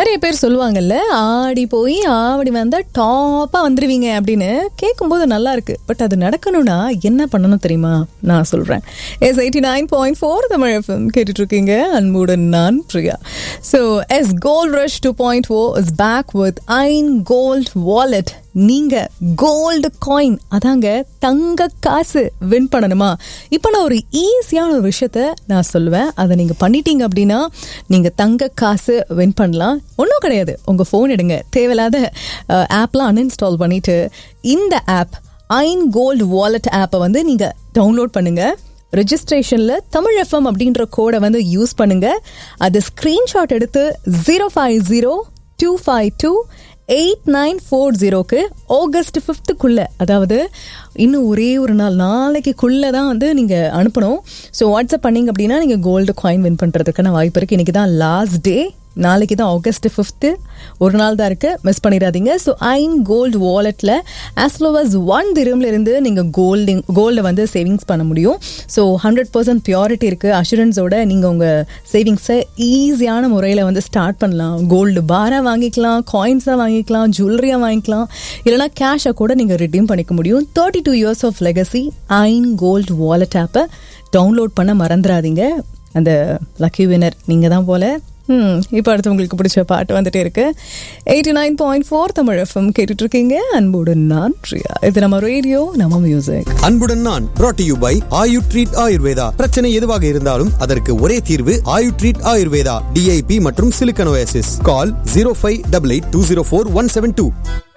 நிறைய பேர் சொல்லுவாங்கல்ல ஆடி போய் ஆவடி வந்தா டாப்பா வந்துருவீங்க அப்படின்னு கேட்கும்போது நல்லா இருக்கு பட் அது நடக்கணும்னா என்ன பண்ணணும் தெரியுமா நான் சொல்றேன் yes eighty nine point four Tamil FM கேட்டுட்டு இருக்கீங்க அன்புடன் நான் Priya so yes gold rush two point four is back with Ain gold wallet நீங்க கோல்டு காயின் அதாங்க தங்க காசு வின் பண்ணணுமா இப்போ நான் ஒரு ஈஸியான ஒரு விஷயத்த நான் சொல்லுவேன் அதை நீங்க பண்ணிட்டீங்க அப்படின்னா நீங்க தங்க காசு வின் பண்ணலாம் ஒன்றும் கிடையாது உங்க ஃபோன் எடுங்க தேவையில்லாத ஆப்லாம் அன்இன்ஸ்டால் பண்ணிட்டு இந்த ஆப் ஐன் கோல்டு வாலெட் ஆப்பை வந்து நீங்க டவுன்லோட் பண்ணுங்க ரெஜிஸ்ட்ரேஷன்ல தமிழ் எஃப்எம் அப்படின்ற கோடை வந்து யூஸ் பண்ணுங்க அது ஸ்கிரீன்ஷாட் எடுத்து zero five zero two five two eight nine four ஜீரோக்கு ஆகஸ்ட் ஃபிஃப்த்துக்குள்ள அதாவது இன்னும் ஒரே ஒரு நாள் நாளைக்குள்ளே தான் வந்து நீங்கள் அனுப்பணும் ஸோ வாட்ஸ்அப் பண்ணீங்க அப்படின்னா நீங்கள் கோல்டு காயின் வின் பண்ணுறதுக்கான வாய்ப்பு இருக்குது இன்றைக்கி தான் லாஸ்ட் டே நாளைக்கு தான் ஆகஸ்ட் ஃபிஃப்த்து ஒரு நாள் தான் இருக்குது மிஸ் பண்ணிடாதீங்க ஸோ ஐன் கோல்டு வாலெட்டில் ஆஸ் லோ அஸ் ஒன் திரம்ல இருந்து நீங்கள் கோல்டிங் கோல்டை வந்து சேவிங்ஸ் பண்ண முடியும் ஸோ ஹண்ட்ரட் பர்சன்ட் பியூரிட்டி இருக்குது அஷூரன்ஸோட நீங்கள் உங்கள் சேவிங்ஸை ஈஸியான முறையில் வந்து ஸ்டார்ட் பண்ணலாம் கோல்டு பாராக வாங்கிக்கலாம் காயின்ஸாக வாங்கிக்கலாம் ஜுவல்லரியாக வாங்கிக்கலாம் இல்லைனா கேஷை கூட நீங்கள் ரிடீம் பண்ணிக்க முடியும் thirty two years of legacy Ain gold wallet ஆப்பை டவுன்லோட் பண்ண மறந்துடாதீங்க அந்த லக்கி வினர் நீங்கள் தான் போல ம் இப்போ அடுத்து உங்களுக்கு பிடிச்ச பாட்டு வந்துட்டே இருக்கு eighty nine point four Tamil FM கேட்டுட்டு இருக்கீங்க அன்போடு நான் பிரியா இது நம்ம ரேடியோ நம்ம மியூசிக் அன்புடன் நான் brought to you by Ayu treat Ayurveda பிரச்சனை எதுவாக இருந்தாலும் அதற்கு ஒரே தீர்வு ஆயு ட்ரீட் ஆயுர்வேதா டிஐபி மற்றும் சிலிக்கனோசிஸ் call zero five double eight two zero four one seven two